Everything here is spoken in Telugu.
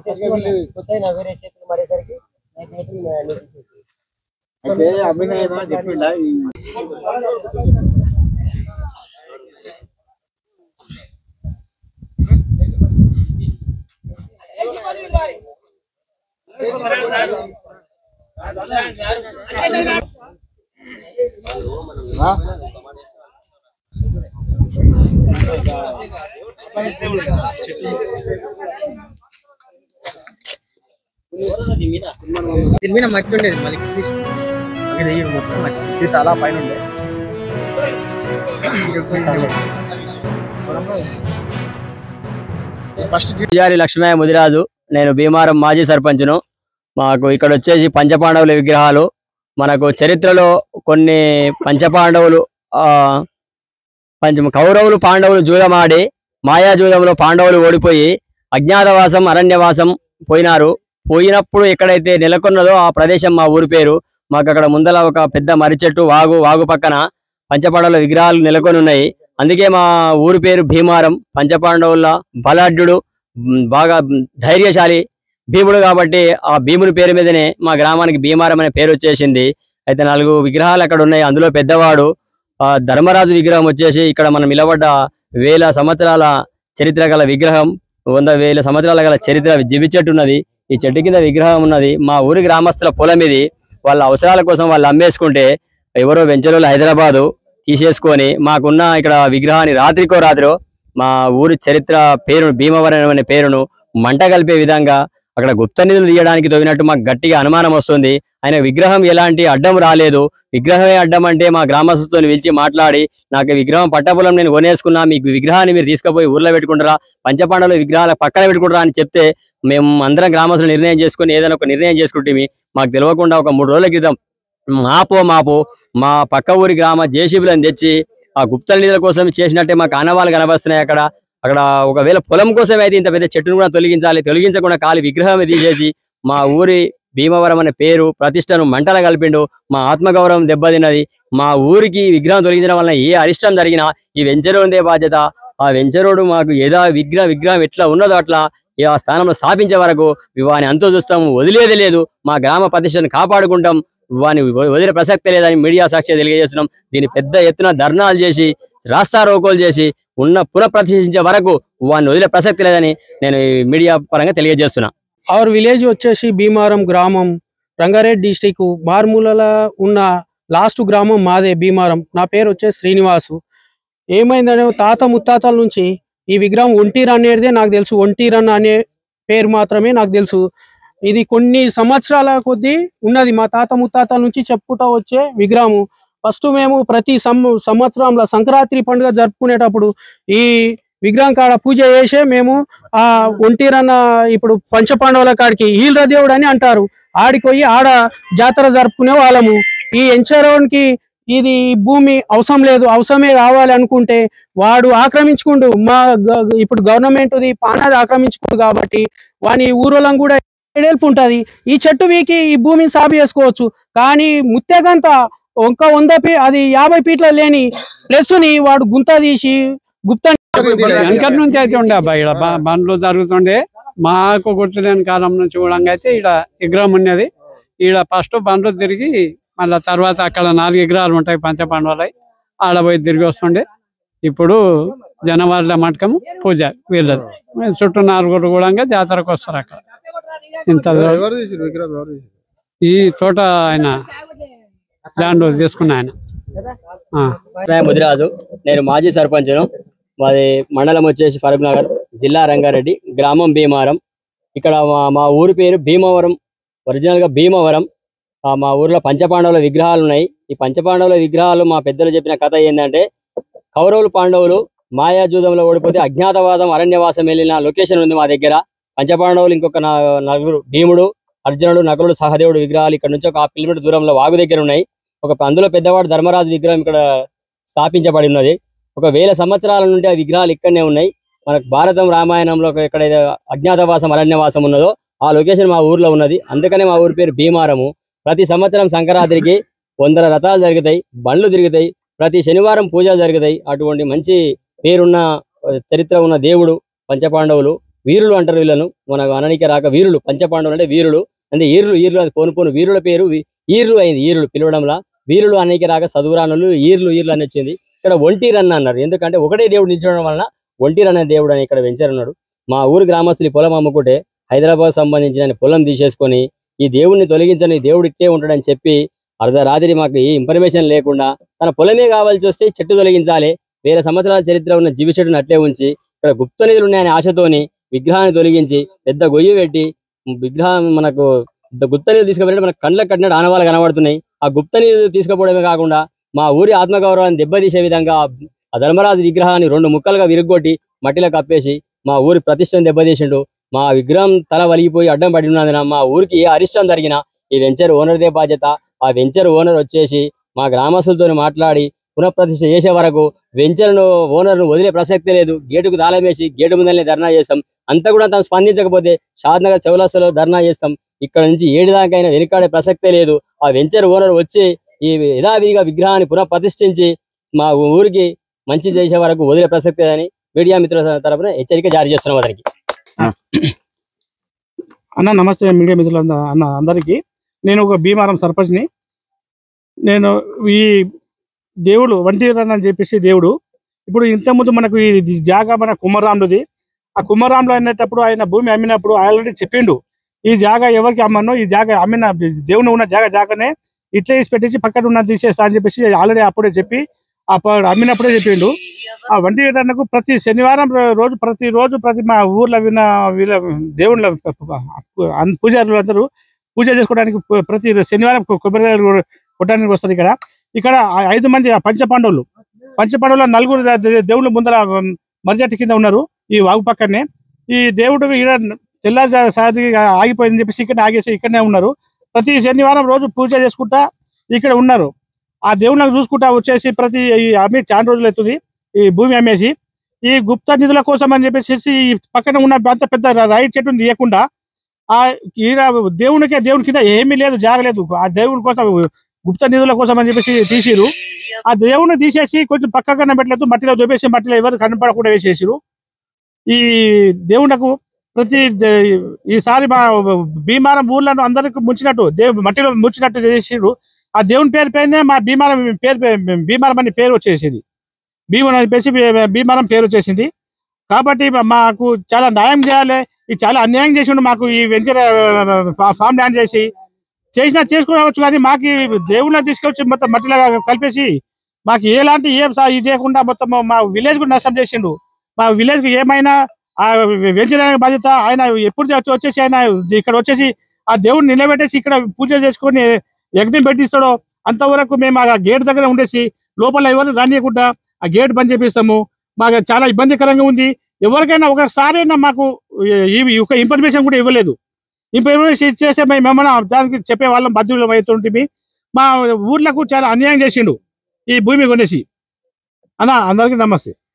కొత్త వేరే చేతులు మరేసరికి నా చేతులు మా అన్ని తీసేసి. అయితే అభినయం చెప్పిండా ఈ దీని మీద మట్టి ఉండేది మళ్ళీ తీసి. ఇది ఈ మొత్తం నాకు ఇది తల పైన ఉండే ఫస్ట్ పూజారి లక్ష్మయ్య ముదిరాజు నేను భీమారం మాజీ సర్పంచ్ను మాకు ఇక్కడ వచ్చేసి పంచపాండవుల విగ్రహాలు మనకు చరిత్రలో కొన్ని పంచపాండవులు ఆ పంచ కౌరవులు పాండవులు జూదమాడి మాయా జూదంలో పాండవులు ఓడిపోయి అజ్ఞాతవాసం అరణ్యవాసం పోయినారు పోయినప్పుడు ఎక్కడైతే నెలకొన్నదో ఆ ప్రదేశం మా ఊరి పేరు మాకు అక్కడ ముందల ఒక పెద్ద మర్రి చెట్టు వాగు వాగు పక్కన పంచపాండవుల విగ్రహాలు నెలకొని ఉన్నాయి అందుకే మా ఊరి పేరు భీమారం పంచపాండవుల బలాఢ్యుడు ఉమ్, బాగా ఉమ్, ధైర్యశాలి భీముడు కాబట్టి ఆ భీముని పేరు మీదనే మా గ్రామానికి భీమారం అనే పేరు వచ్చేసింది అయితే నాలుగు విగ్రహాలు అక్కడ ఉన్నాయి అందులో పెద్దవాడు ఆ ధర్మరాజు విగ్రహం వచ్చేసి ఇక్కడ మనం నిలబడ్డ వేల సంవత్సరాల చరిత్ర గల విగ్రహం వంద వేల సంవత్సరాల గల చరిత్ర జివి చెట్టు ఉన్నది ఈ చెట్టు కింద విగ్రహం ఉన్నది మా ఊరి గ్రామస్తుల పొలం ఇది వాళ్ళ అవసరాల కోసం వాళ్ళు అమ్మేసుకుంటే ఎవరో వెంచరులు హైదరాబాదు తీసేసుకొని మాకున్న ఇక్కడ విగ్రహాన్ని రాత్రికో రాత్రో మా ఊరి చరిత్ర పేరును భీమవరం అనే పేరును మంట కలిపే విధంగా అక్కడ గుప్త నిధులు తీయడానికి తవ్వినట్టు మాకు గట్టిగా అనుమానం వస్తుంది ఆయన విగ్రహం ఎలాంటి అడ్డం రాలేదు విగ్రహమే అడ్డం అంటే మా గ్రామస్తులతో పిలిచి మాట్లాడి నాకు ఈ విగ్రహం పట్టపొలం నేను కొనేసుకున్నా మీకు విగ్రహాన్ని మీరు తీసుకుపోయి ఊర్లో పెట్టుకుంటారా పంచపాండవుల విగ్రహాల పక్కన పెట్టుకుంటారా అని చెప్తే మేము అందరం గ్రామస్తులు నిర్ణయం చేసుకుని ఏదైనా ఒక నిర్ణయం చేసుకుంటే మాకు తెలియకుండా ఒక మూడు రోజుల క్రితం మాపో మాపో మా పక్క ఊరి గ్రామ జేసీబీలను తెచ్చి ఆ గుప్త నిధుల కోసం చేసినట్టే మాకు ఆనవాళ్ళు కనబస్తున్నాయి అక్కడ అక్కడ ఒకవేళ పొలం కోసం అయితే ఇంత పెద్ద చెట్టును కూడా తొలగించాలి తొలగించకుండా ఖాళీ విగ్రహం తీసేసి మా ఊరి భీమవరం అనే పేరు ప్రతిష్టను మంటల కలిపిండు మా ఆత్మగౌరవం దెబ్బతిన్నది మా ఊరికి ఈ విగ్రహం తొలగించడం వలన ఏ అరిష్టం జరిగినా ఈ వెంచరోందే బాధ్యత ఆ వెంచరోడు మాకు ఏదా విగ్రహ విగ్రహం ఎట్లా ఉన్నదో అట్లా ఈ ఆ స్థానంలో స్థాపించే వరకు వాని అంతో చూస్తాము వదిలేదే లేదు మా గ్రామ ప్రతిష్టను కాపాడుకుంటాం వాని వ- వదిలే ప్రసక్తే లేదని మీడియా సాక్షి తెలియజేస్తున్నాం దీన్ని పెద్ద ఎత్తున ధర్నాలు చేసి రాస్తా రోకోలు చేసి ఉన్న పునఃప్రతిష్ఠించే వరకు వాడిని వదిలే ప్రసక్తి లేదని నేను ఈ మీడియా పరంగా తెలియజేస్తున్నా అవర్ విలేజ్ వచ్చేసి భీమారం గ్రామం రంగారెడ్డి డిస్టిక్ మార్మూలలో ఉన్న లాస్ట్ గ్రామం మాదే భీమారం నా పేరు వచ్చేసి శ్రీనివాసు ఏమైందనే తాత ముత్తాతల నుంచి ఈ విగ్రహం ఒంటీర్ అనేదే నాకు తెలుసు ఒంటీరన్ అనే పేరు మాత్రమే నాకు తెలుసు ఇది కొన్ని సంవత్సరాల కొద్దీ ఉన్నది మా తాత ముత్తాతల నుంచి చెప్పుకుంటూ వచ్చే విగ్రహం ఫస్ట్ మేము ప్రతి సం- సంవత్సరంలో సంక్రాంతి పండుగ జరుపుకునేటప్పుడు ఈ విగ్రహం కాడ పూజ చేసే మేము ఆ ఒంటిరన్న ఇప్పుడు పంచపాండవుల కాడికి ఈల్ర దేవుడు అని అంటారు ఆడికి పోయి ఆడ జాతర జరుపుకునే వాళ్ళము ఈ ఎంచరోనికి ఇది ఈ భూమి అవసరం లేదు అవసరమే కావాలి అనుకుంటే వాడు ఆక్రమించుకుంటూ మా గ- ఇప్పుడు గవర్నమెంట్ పానాది ఆక్రమించుకుంటు కాబట్టి వాని ఊరోళ్ళం కూడా ఎడల్పు ఉంటది ఈ చెట్టు వీకి ఈ భూమిని సాగు చేసుకోవచ్చు కానీ ముత్తేగంత ఒక్క వంద ఫీ అది యాభై ఫీట్ల లేని ప్లస్ ని వాడు గుంత తీసి గుప్త వెనకటి నుంచి అయితే ఉండే అబ్బాయి ఇక్కడ బ- బండ్లు జరుగుతుండే మాకు గుర్తులేని కాలం నుంచి చూడంగా అయితే ఇక్కడ విగ్రహం ఉన్నది ఈడ ఫస్ట్ బండ్లు తిరిగి మళ్ళా తర్వాత అక్కడ నాలుగు విగ్రహాలు ఉంటాయి పంచపాండవులై ఆడ పోయి తిరిగి వస్తుండే ఇప్పుడు జనవరిలో మటకము పూజ వీళ్ళది చుట్టూ నలుగురు కూడా జాతరకు వస్తారు అక్కడ ఇంత ఎవరు తీసిరు విగ్రహం ఎవరు తీసిరు ఈ చోట ఆయన ల్యాండ్ తీసుకున్న ఆయన ఆ. లక్ష్మయ్య ముదిరాజు నేను మాజీ సర్పంచ్ను మాది మండలం వచ్చేసి ఫరూక్ నగర్ జిల్లా రంగారెడ్డి గ్రామం భీమవరం ఇక్కడ మా మా ఊరి పేరు భీమవరం ఒరిజినల్ గా భీమవరం ఆ, మా ఊర్లో పంచపాండవుల విగ్రహాలు ఉన్నాయి ఈ పంచపాండవుల విగ్రహాలు మా పెద్దలు చెప్పిన కథ ఏంటంటే కౌరవులు పాండవులు మాయాజూదంలో ఓడిపోతే అజ్ఞాతవాదం అరణ్యవాసం వెళ్ళిన లొకేషన్ ఉంది మా దగ్గర పంచపాండవులు ఇంకొక నా- నలుగురు భీముడు అర్జునుడు నకులుడు సహదేవుడు విగ్రహాలు ఇక్కడ నుంచి ఒక హాఫ్ కిలోమీటర్ దూరంలో వాగు దగ్గర ఉన్నాయి ఒక అందులో పెద్దవాడు ధర్మరాజు విగ్రహం ఇక్కడ స్థాపించబడి ఉన్నది ఒక వేల సంవత్సరాల నుండి ఆ విగ్రహాలు ఇక్కడనే ఉన్నాయి మనకు భారతం రామాయణంలో ఒక ఎక్కడైతే అజ్ఞాతవాసం అరణ్యవాసం ఉన్నదో ఆ లొకేషన్ మా ఊర్లో ఉన్నది అందుకనే మా ఊరి పేరు భీమారము ప్రతి సంవత్సరం సంక్రాంతికి వందల రథాలు జరుగుతాయి బండ్లు తిరుగుతాయి ప్రతి శనివారం పూజలు జరుగుతాయి అటువంటి మంచి పేరున్న ఆ, చరిత్ర ఉన్న దేవుడు పంచపాండవులు వీరులు అంటారు వీళ్ళను మన అననిక రాక వీరులు పంచపాండవులు అంటే వీరులు అంటే ఈరులు ఈరులు అది పోను పోను వీరుల పేరు వీ- ఈర్లు అయింది ఈరులు పిలవడంలా వీరులు అనేక రాక చదువురానులు ఈర్లు ఈర్లు అని వచ్చింది ఇక్కడ ఒంటిరన్న అన్నారు ఎందుకంటే ఒకటే దేవుడు నిలిచడం వలన ఒంటిరన్న దేవుడు అని ఇక్కడ వెంచరున్నాడు మా ఊరు గ్రామస్తులు ఈ పొలం అమ్ముకుంటే హైదరాబాద్ సంబంధించిన పొలం తీసేసుకొని ఈ దేవుడిని తొలగించని దేవుడు ఇట్టే ఉంటాడని చెప్పి అర్ధరాత్రి మాకు ఏ ఇన్ఫర్మేషన్ లేకుండా తన పొలమే కావాల్సి వస్తే చెట్టు తొలగించాలి వేల సంవత్సరాల చరిత్ర ఉన్న జీవి చెట్టును అట్లే ఉంచి ఇక్కడ గుప్త నిధులు ఉన్నాయనే ఆశతోని విగ్రహాన్ని తొలగించి పెద్ద గొయ్యి పెట్టి విగ్రహం మనకు పెద్ద గుప్త నిధులు తీసుకుపోయినట్టు మనకు కళ్ళకు కట్టినట్టు ఆనవాళ్ళు కనబడుతున్నాయి ఆ గుప్త నిధులు తీసుకుపోవడమే కాకుండా మా ఊరి ఆత్మగౌరవాన్ని దెబ్బతీసే విధంగా ఆ ధర్మరాజు విగ్రహాన్ని రెండు ముక్కలుగా విరుగ్గొట్టి మట్టిలో కప్పేసి మా ఊరి ప్రతిష్టను దెబ్బతీసిండు మా విగ్రహం తల వలిగిపోయి అడ్డం పడి ఉన్నందున మా ఊరికి ఏ అరిష్టం జరిగినా ఈ వెంచర్ ఓనర్దే బాధ్యత ఆ వెంచర్ ఓనర్ వచ్చేసి మా గ్రామస్తులతో మాట్లాడి పునఃప్రతిష్ఠ చేసే వరకు వెంచర్ను ఓనర్ను వదిలే ప్రసక్తే లేదు గేటుకు తాళం వేసి గేటు ముందరనే ధర్నా చేస్తాం అంతా కూడా తను స్పందించకపోతే షాద్నగర్ చౌలస్తలో ధర్నా చేస్తాం ఇక్కడ నుంచి ఏడు దాకైనా వెనుకాడే ప్రసక్తే లేదు ఆ వెంచర్ ఓనర్ వచ్చి ఈ యథావిధిగా విగ్రహాన్ని పునఃప్రతిష్ఠించి మా ఊరికి మంచి చేసే వరకు వదిలే ప్రసక్తే అని మీడియా మిత్రుల తరపున హెచ్చరిక జారీ చేస్తున్నాం అతనికి అన్న నమస్తే మీడియా మిత్రులు అన్న అందరికీ నేను ఒక భీమారం సర్పంచ్ని నేను ఈ దేవుడు వంటిరన్ అని చెప్పేసి దేవుడు ఇప్పుడు ఇంతకుముందు మనకు ఈ జాగా మన కుమ్మరాముడిది ఆ కుమ్మరాములు అనేటప్పుడు ఆయన భూమి అమ్మినప్పుడు ఆల్రెడీ చెప్పిండు ఈ జాగా ఎవరికి అమ్మను ఈ జాగా అమ్మిన దేవుని ఉన్న జాగా జాగానే ఇట్లా వేసి పెట్టేసి పక్కన ఉన్న తీసేస్తా అని చెప్పేసి ఆల్రెడీ అప్పుడే చెప్పి అప్పుడు అమ్మినప్పుడే చెప్పిండు ఆ వంటి వీటన్నకు ప్రతి శనివారం రో- రోజు ప్రతి రోజు ప్రతి మా ఊర్లో విన్న వీళ్ళ దేవుళ్ళ అన్- పూజారులు అందరూ పూజ చేసుకోవడానికి ప- ప్రతి శనివారం కొ- కొబ్బరికాయలు కొ- కొట్టడానికి వస్తారు ఇక్కడ ఇక్కడ ఆ ఐదు మంది ఆ పంచపాండవులు పంచపాండవుల నలుగురు దే- దే- దేవుళ్ళు ముందర మర్జట్టి కింద ఉన్నారు ఈ వాగు పక్కనే ఈ దేవుడు ఈడ తెల్లారి ఆగిపోయిందని చెప్పేసి ఇక్కడ ఆగేసి ఇక్కడనే ఉన్నారు ప్రతి శనివారం రోజు పూజ చేసుకుంటా ఇక్కడ ఉన్నారు ఆ దేవుళ్ళని చూసుకుంటా వచ్చేసి ప్రతి ఈ అమ్మి చాలా రోజులు అవుతుంది ఈ భూమి అమ్మేసి ఈ గుప్త నిధుల కోసం అని చెప్పేసి ఈ పక్కన ఉన్న అంత పెద్ద రా- రాయి చెట్టుని తీయకుండా ఆ ఈడ దేవునికే దేవుని కింద ఏమీ లేదు జాగలేదు ఆ దేవుని కోసం గుప్త నిధుల కోసం అని చెప్పేసి తీసిరు ఆ దేవుని తీసేసి కొంచెం పక్కగా పెట్టలేదు మట్టిలో దొబ్బేసి మట్టిలో ఎవరు కనపడకుండా వేసేసిరు ఈ దేవునకు ప్రతి దే- ఈసారి మా భీమారం ఊర్లను అందరికి ముంచినట్టు దేవు మట్టిలో ముంచినట్టు చేసిరు ఆ దేవుని పేరు పైనే మా భీమారం పేరు పే- భీమారం అని పేరు వచ్చేసింది భీమం అని చెప్పేసి భీ- భీమారం పేరు వచ్చేసింది కాబట్టి మా- మాకు చాలా న్యాయం చేయాలి ఇది చాలా అన్యాయం చేసిండు మాకు ఈ వెంచర్ ఫామ్ ల్యాండ్ చేసి చేసినా చేసుకోవచ్చు కానీ మాకు ఈ దేవుళ్ళని తీసుకొచ్చి మొత్తం మట్టిలాగా కలిపేసి మాకు ఎలాంటి ఏం సా ఇది చేయకుండా మొత్తం మా విలేజ్ కూడా నష్టం చేసిండు మా విలేజ్ కి ఏమైనా ఆ వెంచర్ అనే బాధ్యత ఆయన ఎప్పుడు వచ్చి- వచ్చేసి ఆయన ఇక్కడ వచ్చేసి ఆ దేవుడిని నిలబెట్టేసి ఇక్కడ పూజలు చేసుకొని యజ్ఞం పెట్టిస్తాడో అంతవరకు మేము ఆ గేట్ దగ్గర ఉండేసి లోపల ఎవరు రానియకుండా ఆ గేట్ బంద్ చేపిస్తాము మాకు చాలా ఇబ్బందికరంగా ఉంది ఎవరికైనా ఒకసారైనా మాకు ఈ ఈ ఒక ఇన్ఫర్మేషన్ కూడా ఇవ్వలేదు ఇన్ఫర్మేషన్ ఇచ్చేసే మేము ఏమన్నా దానికి చెప్పే వాళ్ళం బద్దులు అవుతుంటే మా ఊర్లకు చాలా అన్యాయం చేసిండు ఈ భూమి కొనేసి అన్న అందరికీ నమస్తే